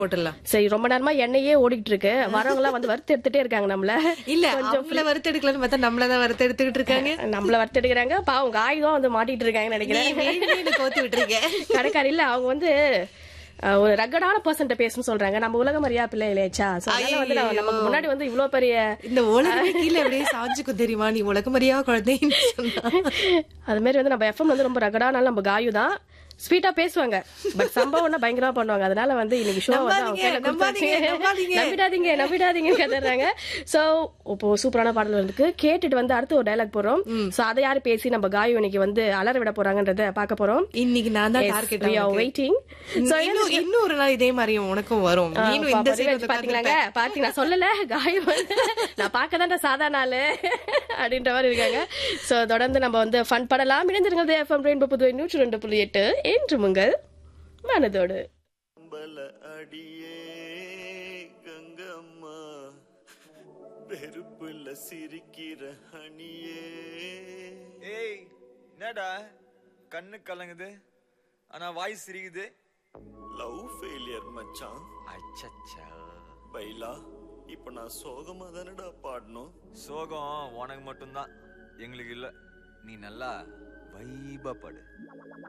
போட்டுடலாம் சரி ரொம்ப நேரமா எண்ணெயே ஓடிட்டு இருக்கு வரவங்க எல்லாம் வந்து வறுத்து எடுத்துட்டே இருக்காங்க நம்மள இல்ல அவங்கள வறுத்தெடுக்கலாம்னு பார்த்தா நம்மளதான் வறுத்தெடுத்துக்கிட்டு இருக்காங்க நம்மள வறுத்து எடுக்கிறாங்க பாவம் காய் தான் வந்து மாட்டிட்டு இருக்காங்கன்னு நீ நினைக்கிறேன் வேணும்னே என்னை கோத்து விட்டுருக்க கடைக்காரி இல்ல அவங்க வந்து அஹ், ஒரு ரகடான பர்சன்ட்ட பேசணும் சொல்றாங்க நம்ம உலக மரியா பிள்ளை இல்லையாச்சா So, அதனால வந்து நம்ம- நமக்கு முன்னாடி வந்து இவ்வளவு பெரிய இந்த உலகமே கீழே அப்படியே சாஞ்சுக்கும் தெரியுமா நீ உலக மரியா குழந்தைன்னு சொன்னா அது மாதிரி வந்து நம்ம எஃப்எம் வந்து ரொம்ப ரகடானால நம்ம காயு தான் ஸ்வீட்டா பேசுவாங்க பட் சம்பவம்னா பயங்கரமா பண்ணுவாங்க அதனால வந்து இன்னைக்கு ஷோ வந்து அவங்க கையில நம்பாதீங்க, கொடுத்தாச்சு. நம்பாதீங்க. நம்பிடாதீங்க நம்பிடாதீங்க கதறாங்க சோ இப்போ சூப்பரான பாடல் இருக்கு கேட்டுட்டு வந்து அடுத்து ஒரு டைலாக் போறோம் சோ அதை யாரு பேசி நம்ம காயு இன்னைக்கு வந்து அலற விட போறாங்கன்றத பார்க்க போறோம் இன்னைக்கு நான் தான் டார்கெட் வெயிட்டிங் இன்னும் இன்னும் ஒரு நாள் இதே மாதிரி உனக்கும் வரும் நீனும் இந்த சைடு பாத்தீங்களாங்க பாத்தீங்க நான் சொல்லல காயம் வந்து நான் பார்க்க சாதாரண ஆளு அப்படின்ற மாதிரி இருக்காங்க சோ தொடர்ந்து நம்ம வந்து ஃபன் படலாம் இணைந்திருங்கள் எஃப்எம் ரெயின்போ புதுவை நூற்றி ரெண்டு புள்ளி எட்டு என்று உங்கள் மனதோடு பல அடியே கங்கம்மா வெறுப்புல சிரிக்கிற ஹனியே ஏய் என்னடா கண்ணு கலங்குது ஆனா வாய் சிரிக்குது லவ் ஃபெயிலியர் மச்சான் அச்சச்சா பைலா இப்ப நான் சோகமா தானடா பாடணும் சோகம் உனக்கு மட்டும்தான் எங்களுக்கு இல்ல நீ நல்லா வைபா படு